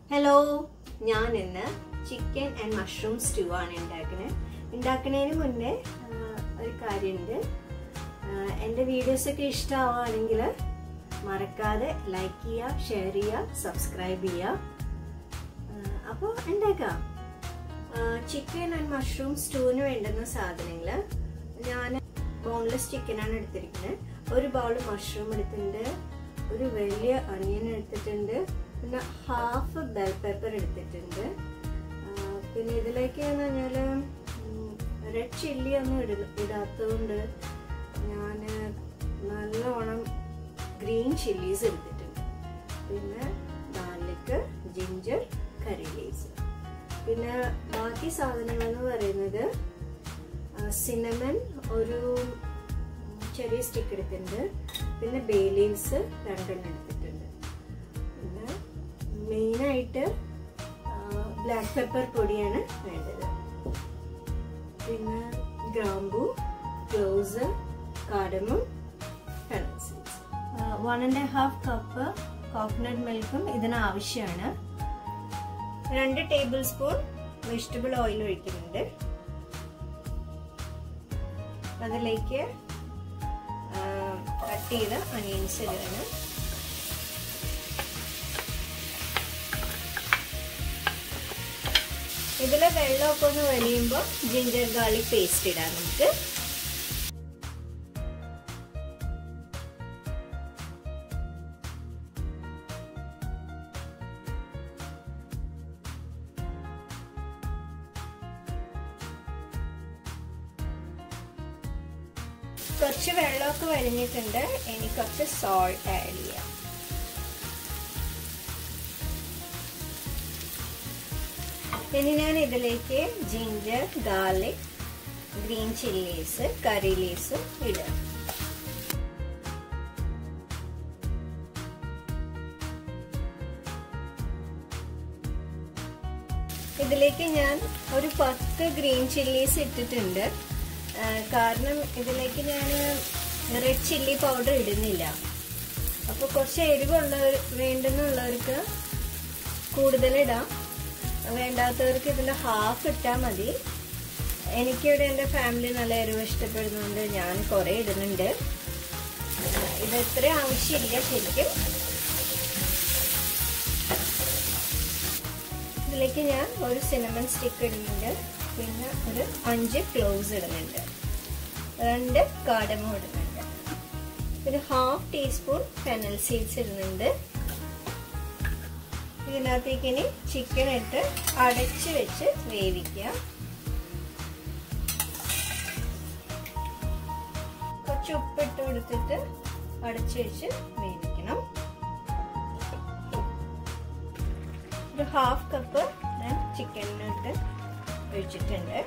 hello ഞാൻ ഇന്ന് chicken and mushroom stew ആണ് ഉണ്ടാക്കുന്നത് ഉണ്ടാക്കുന്നതിന് മുന്നേ ആ, ഒരു കാര്യമുണ്ട് ആ, എൻ്റെ വീഡിയോസൊക്കെ ഇഷ്ടമാവുകയാണെങ്കിൽ മറക്കാതെ ലൈക്ക് ചെയ്യുക ഷെയർ ചെയ്യുക സബ്സ്ക്രൈബ് ചെയ്യുക അപ്പോൾ ഉണ്ടാക്കാം ചിക്കൻ ആൻഡ് മഷ്റൂം സ്റ്റൂവിന് വേണ്ടുന്ന സാധനങ്ങൾ ഞാൻ ബോൺലെസ് ചിക്കനാണ് എടുത്തിരിക്കുന്നത് ഒരു ബൗൾ മഷ്റൂം എടുത്തിട്ടുണ്ട് ഒരു വലിയ അണിയൻ എടുത്തിട്ടുണ്ട് പിന്നെ ഹാഫ് ബെൽ പെപ്പർ എടുത്തിട്ടുണ്ട് ആ, പിന്നെ ഇതിലേക്ക് എന്ന് പറഞ്ഞാൽ റെഡ് ചില്ലി ഒന്നും ഇട ഇടാത്തതുകൊണ്ട് ഞാൻ നല്ലോണം ഗ്രീൻ ചില്ലീസ് എടുത്തിട്ടുണ്ട് പിന്നെ ഗാർലിക് ജിഞ്ചർ കറി ലീവ്സ് പിന്നെ ബാക്കി സാധനങ്ങൾ എന്ന് പറയുന്നത് സിനമൻ ഒരു ചെറിയ സ്റ്റിക്ക് എടുത്തിട്ടുണ്ട് പിന്നെ ബേ ലീവ്സ് രണ്ടെണ്ണം എടുത്തിട്ടുണ്ട് പിന്നെ മെയിനായിട്ട് ബ്ലാക്ക് പെപ്പർ പൊടിയാണ് വേണ്ടത് പിന്നെ ഗ്രാമ്പു ക്ലോസ് കാടമും one and half cup coconut മിൽക്കും ഇതിന് ആവശ്യമാണ് രണ്ട് ടേബിൾ സ്പൂൺ വെജിറ്റബിൾ ഓയിൽ ഒഴിക്കുന്നുണ്ട് അതിലേക്ക് കട്ട് ചെയ്ത അണിയൻസ് ഇടുകയാണ് ഇതിലെ വെള്ളമൊക്കെ ഒന്ന് വലിയുമ്പോൾ ജിഞ്ചർ ഗാർലിക് പേസ്റ്റ് ഇടാം നമുക്ക് കുറച്ച് വെള്ളമൊക്കെ വലിഞ്ഞിട്ടുണ്ട് ഇനി കുറച്ച് സോൾട്ട് ആഡ് ചെയ്യാം ഇനി ഞാൻ ഇതിലേക്ക് ginger garlic green chillies curry ലീവ്സും ഇടുക ഇതിലേക്ക് ഞാൻ ഒരു പത്ത് ഗ്രീൻ ചില്ലീസ് ഇട്ടിട്ടുണ്ട് കാരണം ഇതിലേക്ക് ഞാൻ റെഡ് ചില്ലി പൗഡർ ഇടുന്നില്ല അപ്പോൾ കുറച്ച് എരിവുള്ളവർ വേണ്ടുന്നുള്ളവർക്ക് കൂടുതലിടാം വേണ്ടാത്തവർക്ക് ഇതിൻ്റെ ഹാഫ് ഇട്ടാൽ മതി എനിക്കിവിടെ എൻ്റെ ഫാമിലി നല്ല എരിവ് ഇഷ്ടപ്പെടുന്നതുകൊണ്ട് ഞാൻ കുറേ ഇടുന്നുണ്ട് ഇത് ഇത്ര ആവശ്യമില്ല ശരിക്കും ഇതിലേക്ക് ഞാൻ ഒരു സിനമൺ സ്റ്റിക്ക് ഇടുന്നുണ്ട് പിന്നെ ഒരു അഞ്ച് ക്ലോവ്സ് ഇടുന്നുണ്ട് രണ്ട് കാടമ ഇടുന്നുണ്ട് ഒരു ഹാഫ് ടീസ്പൂൺ ഫെനൽ സീഡ്സ് ഇടുന്നുണ്ട് ഇതിനകത്തേക്ക് ഇനി ചിക്കൻ ഇട്ട് അടച്ച് വെച്ച് വേവിക്കുക കുറച്ച് ഉപ്പിട്ട് കൊടുത്തിട്ട് അടച്ച് വെച്ച് വേവിക്കണം ഒരു ഹാഫ് കപ്പ് ഞാൻ ചിക്കനിട്ട് ഒഴിച്ചിട്ടുണ്ട്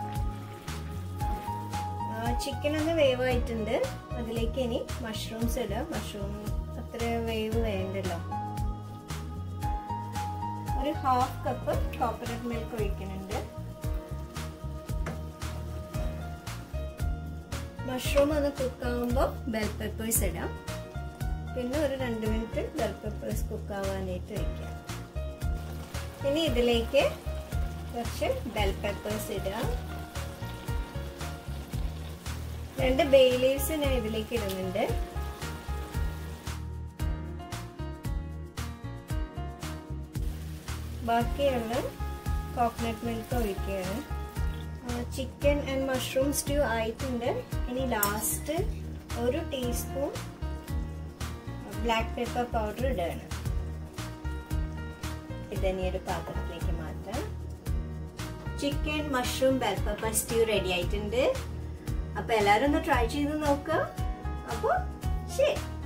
ചിക്കൻ ഒന്ന് വേവായിട്ടുണ്ട് അതിലേക്ക് ഇനി മഷ്റൂംസ് ഇടാം മഷ്റൂം അത്ര വേവ് വേണ്ടല്ലോ ഒരു ഹാഫ് കപ്പ് കോക്കനട്ട് മിൽക്ക് ഒഴിക്കുന്നുണ്ട് മഷ്റൂം ഒന്ന് കുക്കാവുമ്പോൾ ബെൽ പെപ്പേഴ്സ് ഇടാം പിന്നെ ഒരു രണ്ട് മിനിറ്റ് ബെൽ പെപ്പേഴ്സ് കുക്കാവാനായിട്ട് വയ്ക്കാം ഇനി ഇതിലേക്ക് കുറച്ച് ബെൽ പെപ്പേഴ്സ് ഇടാം രണ്ട് ബേ ലീവ്സ് ഞാൻ ഇതിലേക്ക് ഇടുന്നുണ്ട് ബാക്കിയുള്ള കോക്കനട്ട് മിൽക്ക് ഒഴിക്കുകയാണ് ചിക്കൻ ആൻഡ് മഷ്റൂം സ്റ്റ്യൂ ആയിട്ടുണ്ട് ഇനി ലാസ്റ്റ് ഒരു ടീസ്പൂൺ ബ്ലാക്ക് പെപ്പർ പൗഡർ ഇടുകയാണ് ഇതിനി ഒരു പാത്രത്തിലേക്ക് മാറ്റാം chicken mushroom bell pepper stew ready ആയിട്ടുണ്ട് അപ്പൊ എല്ലാരും ഒന്ന് ട്രൈ ചെയ്ത് നോക്കുക അപ്പൊ ശരി